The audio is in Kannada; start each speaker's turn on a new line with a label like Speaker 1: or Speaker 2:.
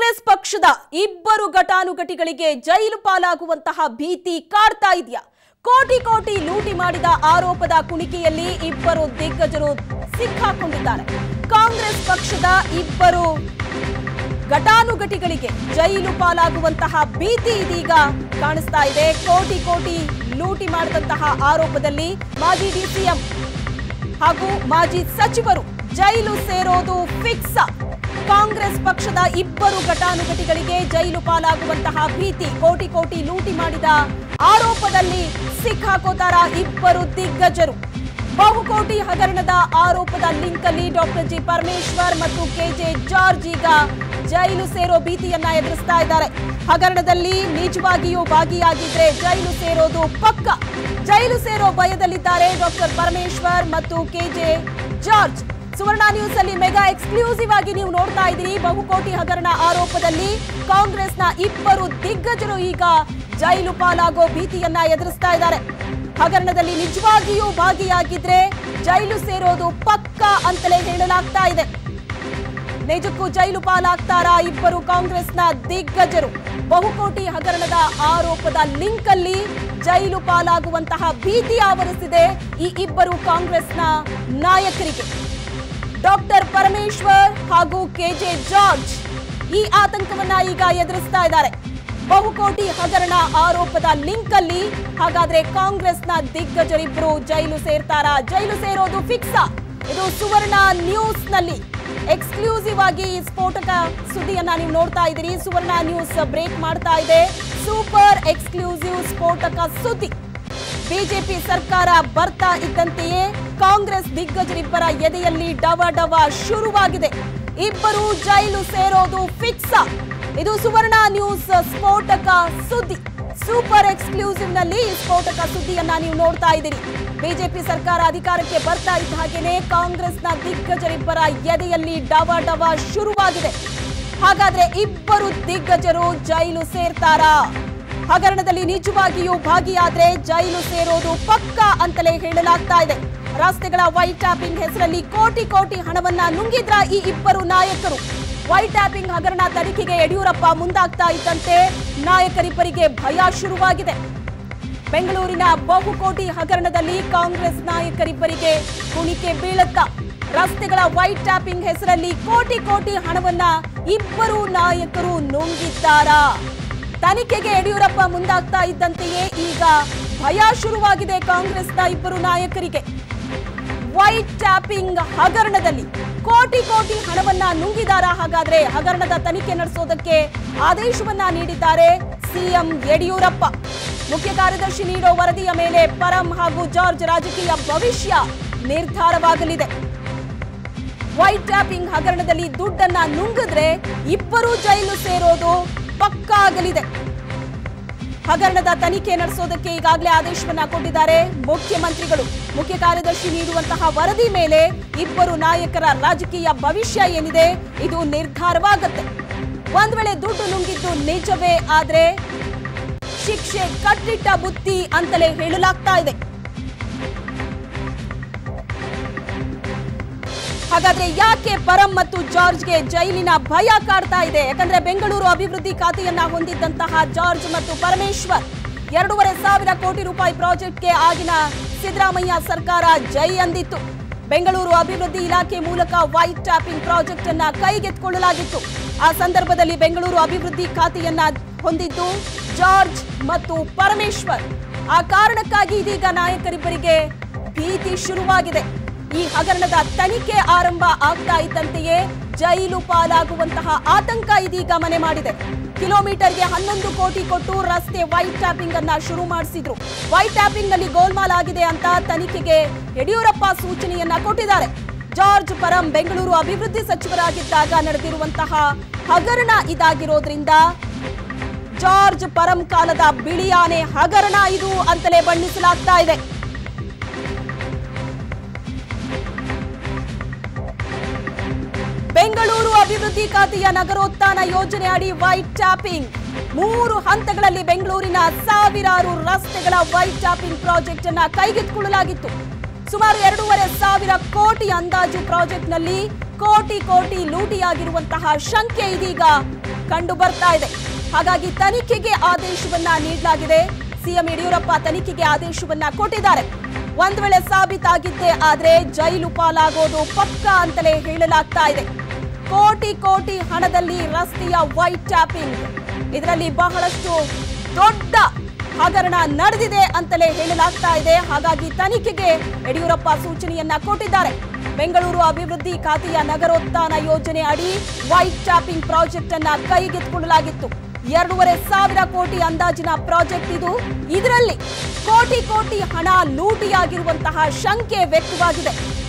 Speaker 1: ಕಾಂಗ್ರೆಸ್ ಪಕ್ಷದ ಇಬ್ಬರು ಘಟಾನುಘಟಿಗಳಿಗೆ ಜೈಲು ಪಾಲಾಗುವಂತಹ ಭೀತಿ ಕಾಡ್ತಾ ಇದೆಯಾ ಕೋಟಿ ಕೋಟಿ ಲೂಟಿ ಮಾಡಿದ ಆರೋಪದ ಕುಣಿಕೆಯಲ್ಲಿ ಇಬ್ಬರು ದಿಗ್ಗಜರು ಸಿಕ್ಕಾಕೊಂಡಿದ್ದಾರೆ ಕಾಂಗ್ರೆಸ್ ಪಕ್ಷದ ಇಬ್ಬರು ಘಟಾನುಘಟಿಗಳಿಗೆ ಜೈಲು ಪಾಲಾಗುವಂತಹ ಭೀತಿ ಇದೀಗ ಕಾಣಿಸ್ತಾ ಇದೆ ಕೋಟಿ ಕೋಟಿ ಲೂಟಿ ಮಾಡಿದಂತಹ ಆರೋಪದಲ್ಲಿ ಮಾಜಿ ಡಿಸಿಎಂ ಹಾಗೂ ಮಾಜಿ ಸಚಿವರು ಜೈಲು ಸೇರೋದು ಫಿಕ್ಸ್ ಕಾಂಗ್ರೆಸ್ ಪಕ್ಷದ ಇಬ್ಬರು ಘಟಾನುಘಟಿಗಳಿಗೆ ಜೈಲು ಪಾಲಾಗುವಂತಹ ಭೀತಿ ಕೋಟಿ ಕೋಟಿ ಲೂಟಿ ಮಾಡಿದ ಆರೋಪದಲ್ಲಿ ಸಿಕ್ಕಾಕೋತಾರ ಇಬ್ಬರು ದಿಗ್ಗಜರು ಬಹುಕೋಟಿ ಹಗರಣದ ಆರೋಪದ ಲಿಂಕ್ ಅಲ್ಲಿ ಡಾಕ್ಟರ್ ಜಿ ಪರಮೇಶ್ವರ್ ಮತ್ತು ಕೆಜೆ ಜಾರ್ಜ್ ಈಗ ಜೈಲು ಸೇರೋ ಭೀತಿಯನ್ನ ಎದುರಿಸ್ತಾ ಇದ್ದಾರೆ ಹಗರಣದಲ್ಲಿ ನಿಜವಾಗಿಯೂ ಭಾಗಿಯಾಗಿದ್ರೆ ಜೈಲು ಸೇರೋದು ಪಕ್ಕ ಜೈಲು ಸೇರೋ ಭಯದಲ್ಲಿದ್ದಾರೆ ಡಾಕ್ಟರ್ ಪರಮೇಶ್ವರ್ ಮತ್ತು ಕೆಜೆ ಜಾರ್ಜ್ ಸುವರ್ಣ ನ್ಯೂಸ್ ಅಲ್ಲಿ ಮೆಗಾ ಎಕ್ಸ್ಕ್ಲೂಸಿವ್ ಆಗಿ ನೀವು ನೋಡ್ತಾ ಇದ್ದೀರಿ ಬಹುಕೋಟಿ ಹಗರಣ ಆರೋಪದಲ್ಲಿ ಕಾಂಗ್ರೆಸ್ನ ಇಬ್ಬರು ದಿಗ್ಗಜರು ಈಗ ಜೈಲು ಪಾಲಾಗೋ ಭೀತಿಯನ್ನ ಎದುರಿಸ್ತಾ ಇದ್ದಾರೆ ಹಗರಣದಲ್ಲಿ ನಿಜವಾಗಿಯೂ ಭಾಗಿಯಾಗಿದ್ರೆ ಜೈಲು ಸೇರೋದು ಪಕ್ಕ ಅಂತಲೇ ಹೇಳಲಾಗ್ತಾ ಇದೆ ನಿಜಕ್ಕೂ ಜೈಲು ಪಾಲಾಗ್ತಾರಾ ಇಬ್ಬರು ಕಾಂಗ್ರೆಸ್ನ ದಿಗ್ಗಜರು ಬಹುಕೋಟಿ ಹಗರಣದ ಆರೋಪದ ಲಿಂಕ್ ಅಲ್ಲಿ ಜೈಲು ಪಾಲಾಗುವಂತಹ ಭೀತಿ ಆವರಿಸಿದೆ ಈ ಇಬ್ಬರು ಕಾಂಗ್ರೆಸ್ನ ನಾಯಕರಿಗೆ ಡಾಕ್ಟರ್ ಪರಮೇಶ್ವರ್ ಹಾಗೂ ಕೆಜೆ ಜಾರ್ಜ್ ಈ ಆತಂಕವನ್ನ ಈಗ ಎದುರಿಸ್ತಾ ಇದ್ದಾರೆ ಬಹುಕೋಟಿ ಹಗರಣ ಆರೋಪದ ಲಿಂಕ್ ಅಲ್ಲಿ ಹಾಗಾದ್ರೆ ಕಾಂಗ್ರೆಸ್ನ ದಿಗ್ಗಜರಿಬ್ರು ಜೈಲು ಸೇರ್ತಾರಾ ಜೈಲು ಸೇರೋದು ಫಿಕ್ಸಾ ಇದು ಸುವರ್ಣ ನ್ಯೂಸ್ ನಲ್ಲಿ ಎಕ್ಸ್ಕ್ಲೂಸಿವ್ ಆಗಿ ಈ ಸ್ಫೋಟಕ ಸುದ್ದಿಯನ್ನ ನೀವು ನೋಡ್ತಾ ಇದ್ದೀರಿ ಸುವರ್ಣ ನ್ಯೂಸ್ ಬ್ರೇಕ್ ಮಾಡ್ತಾ ಇದೆ ಸೂಪರ್ ಎಕ್ಸ್ಕ್ಲೂಸಿವ್ ಸ್ಫೋಟಕ ಸುದ್ದಿ ಬಿಜೆಪಿ ಸರ್ಕಾರ ಬರ್ತಾ ಇದ್ದಂತೆಯೇ ಕಾಂಗ್ರೆಸ್ ದಿಗ್ಗಜರಿಬ್ಬರ ಎದೆಯಲ್ಲಿ ಡವ ಡವ ಶುರುವಾಗಿದೆ ಇಬ್ಬರು ಜೈಲು ಸೇರೋದು ಫಿಕ್ಸ್ ಇದು ಸುವರ್ಣ ನ್ಯೂಸ್ ಸ್ಫೋಟಕ ಸುದ್ದಿ ಸೂಪರ್ ಎಕ್ಸ್ಕ್ಲೂಸಿವ್ ನಲ್ಲಿ ಈ ಸ್ಫೋಟಕ ಸುದ್ದಿಯನ್ನ ನೀವು ನೋಡ್ತಾ ಇದ್ದೀರಿ ಬಿಜೆಪಿ ಸರ್ಕಾರ ಅಧಿಕಾರಕ್ಕೆ ಬರ್ತಾ ಇದ್ದ ಹಾಗೇನೆ ಕಾಂಗ್ರೆಸ್ನ ದಿಗ್ಗಜರಿಬ್ಬರ ಎದೆಯಲ್ಲಿ ಡವ ಡವ ಶುರುವಾಗಿದೆ ಹಾಗಾದ್ರೆ ಇಬ್ಬರು ದಿಗ್ಗಜರು ಜೈಲು ಸೇರ್ತಾರಾ ಹಗರಣದಲ್ಲಿ ನಿಜವಾಗಿಯೂ ಭಾಗಿಯಾದ್ರೆ ಜೈಲು ಸೇರೋದು ಪಕ್ಕ ಅಂತಲೇ ಹೇಳಲಾಗ್ತಾ ಇದೆ ರಸ್ತೆಗಳ ವೈಟ್ ಟ್ಯಾಪಿಂಗ್ ಹೆಸರಲ್ಲಿ ಕೋಟಿ ಕೋಟಿ ಹಣವನ್ನ ನುಂಗಿದ್ರ ಈ ಇಬ್ಬರು ನಾಯಕರು ವೈಟ್ ಟ್ಯಾಪಿಂಗ್ ಹಗರಣ ತನಿಖೆಗೆ ಯಡಿಯೂರಪ್ಪ ಮುಂದಾಗ್ತಾ ಇದ್ದಂತೆ ನಾಯಕರಿಬ್ಬರಿಗೆ ಭಯ ಶುರುವಾಗಿದೆ ಬೆಂಗಳೂರಿನ ಬಹುಕೋಟಿ ಹಗರಣದಲ್ಲಿ ಕಾಂಗ್ರೆಸ್ ನಾಯಕರಿಬ್ಬರಿಗೆ ಕುಣಿಕೆ ಬೀಳುತ್ತಾ ರಸ್ತೆಗಳ ವೈಟ್ ಟ್ಯಾಪಿಂಗ್ ಹೆಸರಲ್ಲಿ ಕೋಟಿ ಕೋಟಿ ಹಣವನ್ನ ಇಬ್ಬರು ನಾಯಕರು ನುಂಗಿದ್ದಾರಾ ತನಿಖೆಗೆ ಯಡಿಯೂರಪ್ಪ ಮುಂದಾಗ್ತಾ ಇದ್ದಂತೆಯೇ ಈಗ ಭಯ ಶುರುವಾಗಿದೆ ಕಾಂಗ್ರೆಸ್ನ ಇಬ್ಬರು ನಾಯಕರಿಗೆ ವೈಟ್ ಟ್ಯಾಪಿಂಗ್ ಹಗರಣದಲ್ಲಿ ಕೋಟಿ ಕೋಟಿ ಹಣವನ್ನ ನುಂಗಿದಾರ ಹಾಗಾದ್ರೆ ಹಗರಣದ ತನಿಖೆ ನಡೆಸೋದಕ್ಕೆ ಆದೇಶವನ್ನ ನೀಡಿದ್ದಾರೆ ಸಿಎಂ ಯಡಿಯೂರಪ್ಪ ಮುಖ್ಯ ಕಾರ್ಯದರ್ಶಿ ನೀಡೋ ವರದಿಯ ಮೇಲೆ ಪರಂ ಹಾಗೂ ಜಾರ್ಜ್ ರಾಜಕೀಯ ಭವಿಷ್ಯ ನಿರ್ಧಾರವಾಗಲಿದೆ ವೈಟ್ ಟ್ಯಾಪಿಂಗ್ ಹಗರಣದಲ್ಲಿ ದುಡ್ಡನ್ನ ನುಂಗಿದ್ರೆ ಇಬ್ಬರೂ ಜೈಲು ಸೇರೋದು ಪಕ್ಕಾ ಆಗಲಿದೆ ಹಗರಣದ ತನಿಖೆ ನಡೆಸೋದಕ್ಕೆ ಈಗಾಗಲೇ ಆದೇಶವನ್ನ ಕೊಟ್ಟಿದ್ದಾರೆ ಮುಖ್ಯಮಂತ್ರಿಗಳು ಮುಖ್ಯ ಕಾರ್ಯದರ್ಶಿ ನೀಡುವಂತಹ ವರದಿ ಮೇಲೆ ಇಬ್ಬರು ನಾಯಕರ ರಾಜಕೀಯ ಭವಿಷ್ಯ ಏನಿದೆ ಇದು ನಿರ್ಧಾರವಾಗುತ್ತೆ ಒಂದ್ ವೇಳೆ ದುಡ್ಡು ನುಂಗಿದ್ದು ನಿಜವೇ ಆದ್ರೆ ಶಿಕ್ಷೆ ಕಟ್ಟಿಟ್ಟ ಬುತ್ತಿ ಅಂತಲೇ ಹೇಳಲಾಗ್ತಾ ಇದೆ ಹಾಗಾದ್ರೆ ಯಾಕೆ ಪರಂ ಮತ್ತು ಜಾರ್ಜ್ಗೆ ಜೈಲಿನ ಭಯ ಕಾಡ್ತಾ ಇದೆ ಯಾಕಂದ್ರೆ ಬೆಂಗಳೂರು ಅಭಿವೃದ್ಧಿ ಖಾತೆಯನ್ನ ಹೊಂದಿದ್ದಂತಹ ಜಾರ್ಜ್ ಮತ್ತು ಪರಮೇಶ್ವರ್ ಎರಡೂವರೆ ಸಾವಿರ ಕೋಟಿ ರೂಪಾಯಿ ಪ್ರಾಜೆಕ್ಟ್ಗೆ ಆಗಿನ ಸಿದ್ದರಾಮಯ್ಯ ಸರ್ಕಾರ ಜೈ ಅಂದಿತ್ತು ಬೆಂಗಳೂರು ಅಭಿವೃದ್ಧಿ ಇಲಾಖೆ ಮೂಲಕ ವೈಟ್ ಟ್ಯಾಪಿಂಗ್ ಪ್ರಾಜೆಕ್ಟ್ ಅನ್ನ ಕೈಗೆತ್ತಿಕೊಳ್ಳಲಾಗಿತ್ತು ಆ ಸಂದರ್ಭದಲ್ಲಿ ಬೆಂಗಳೂರು ಅಭಿವೃದ್ಧಿ ಖಾತೆಯನ್ನ ಹೊಂದಿದ್ದು ಜಾರ್ಜ್ ಮತ್ತು ಪರಮೇಶ್ವರ್ ಆ ಕಾರಣಕ್ಕಾಗಿ ಇದೀಗ ನಾಯಕರಿಬ್ಬರಿಗೆ ಭೀತಿ ಶುರುವಾಗಿದೆ ಈ ಹಗರಣದ ತನಿಖೆ ಆರಂಭ ಆಗ್ತಾ ಇದ್ದಂತೆಯೇ ಜೈಲು ಪಾಲಾಗುವಂತಹ ಆತಂಕ ಇದೀಗ ಮನೆ ಮಾಡಿದೆ ಕಿಲೋಮೀಟರ್ಗೆ ಹನ್ನೊಂದು ಕೋಟಿ ಕೊಟ್ಟು ರಸ್ತೆ ವೈಟ್ ಟ್ಯಾಪಿಂಗ್ ಅನ್ನ ಶುರು ಮಾಡಿಸಿದ್ರು ವೈಟ್ ಟ್ಯಾಪಿಂಗ್ ನಲ್ಲಿ ಗೋಲ್ಮಾಲ್ ಆಗಿದೆ ಅಂತ ತನಿಖೆಗೆ ಯಡಿಯೂರಪ್ಪ ಸೂಚನೆಯನ್ನ ಕೊಟ್ಟಿದ್ದಾರೆ ಜಾರ್ಜ್ ಪರಂ ಬೆಂಗಳೂರು ಅಭಿವೃದ್ಧಿ ಸಚಿವರಾಗಿದ್ದಾಗ ನಡೆದಿರುವಂತಹ ಹಗರಣ ಇದಾಗಿರೋದ್ರಿಂದ ಜಾರ್ಜ್ ಪರಂ ಕಾಲದ ಬಿಳಿಯಾನೆ ಹಗರಣ ಇದು ಅಂತಲೇ ಬಣ್ಣಿಸಲಾಗ್ತಾ ಇದೆ ಬೆಂಗಳೂರು ಅಭಿವೃದ್ಧಿ ಖಾತೆಯ ನಗರೋತ್ಥಾನ ಯೋಜನೆ ಅಡಿ ವೈಟ್ ಟ್ಯಾಪಿಂಗ್ ಮೂರು ಹಂತಗಳಲ್ಲಿ ಬೆಂಗಳೂರಿನ ಸಾವಿರಾರು ರಸ್ತೆಗಳ ವೈಟ್ ಟ್ಯಾಪಿಂಗ್ ಪ್ರಾಜೆಕ್ಟ್ ಅನ್ನ ಕೈಗೆತ್ತಿಕೊಳ್ಳಲಾಗಿತ್ತು ಸುಮಾರು ಎರಡೂವರೆ ಸಾವಿರ ಕೋಟಿ ಅಂದಾಜು ಪ್ರಾಜೆಕ್ಟ್ನಲ್ಲಿ ಕೋಟಿ ಕೋಟಿ ಲೂಟಿಯಾಗಿರುವಂತಹ ಶಂಕೆ ಇದೀಗ ಕಂಡು ಬರ್ತಾ ಇದೆ ಹಾಗಾಗಿ ತನಿಖೆಗೆ ಆದೇಶವನ್ನ ನೀಡಲಾಗಿದೆ ಸಿಎಂ ಯಡಿಯೂರಪ್ಪ ತನಿಖೆಗೆ ಆದೇಶವನ್ನ ಕೊಟ್ಟಿದ್ದಾರೆ ಒಂದ್ ವೇಳೆ ಸಾಬೀತಾಗಿದ್ದೇ ಆದ್ರೆ ಜೈಲು ಪಾಲಾಗೋದು ಪಕ್ಕ ಅಂತಲೇ ಹೇಳಲಾಗ್ತಾ ಇದೆ ಕೋಟಿ ಕೋಟಿ ಹಣದಲ್ಲಿ ರಸ್ತೆಯ ವೈಟ್ ಟ್ಯಾಪಿಂಗ್ ಇದರಲ್ಲಿ ಬಹಳಷ್ಟು ದೊಡ್ಡ ಹಗರಣ ನಡೆದಿದೆ ಅಂತಲೇ ಹೇಳಲಾಗ್ತಾ ಇದೆ ಹಾಗಾಗಿ ತನಿಖೆಗೆ ಯಡಿಯೂರಪ್ಪ ಸೂಚನೆಯನ್ನ ಕೊಟ್ಟಿದ್ದಾರೆ ಬೆಂಗಳೂರು ಅಭಿವೃದ್ಧಿ ಖಾತೆಯ ನಗರೋತ್ಥಾನ ಯೋಜನೆ ಅಡಿ ವೈಟ್ ಟ್ಯಾಪಿಂಗ್ ಪ್ರಾಜೆಕ್ಟ್ ಅನ್ನ ಕೈಗೆತ್ತಿಕೊಳ್ಳಲಾಗಿತ್ತು ಎರಡೂವರೆ ಸಾವಿರ ಕೋಟಿ ಅಂದಾಜಿನ ಪ್ರಾಜೆಕ್ಟ್ ಇದು ಇದರಲ್ಲಿ ಕೋಟಿ ಕೋಟಿ ಹಣ ಲೂಟಿಯಾಗಿರುವಂತಹ ಶಂಕೆ ವ್ಯಕ್ತವಾಗಿದೆ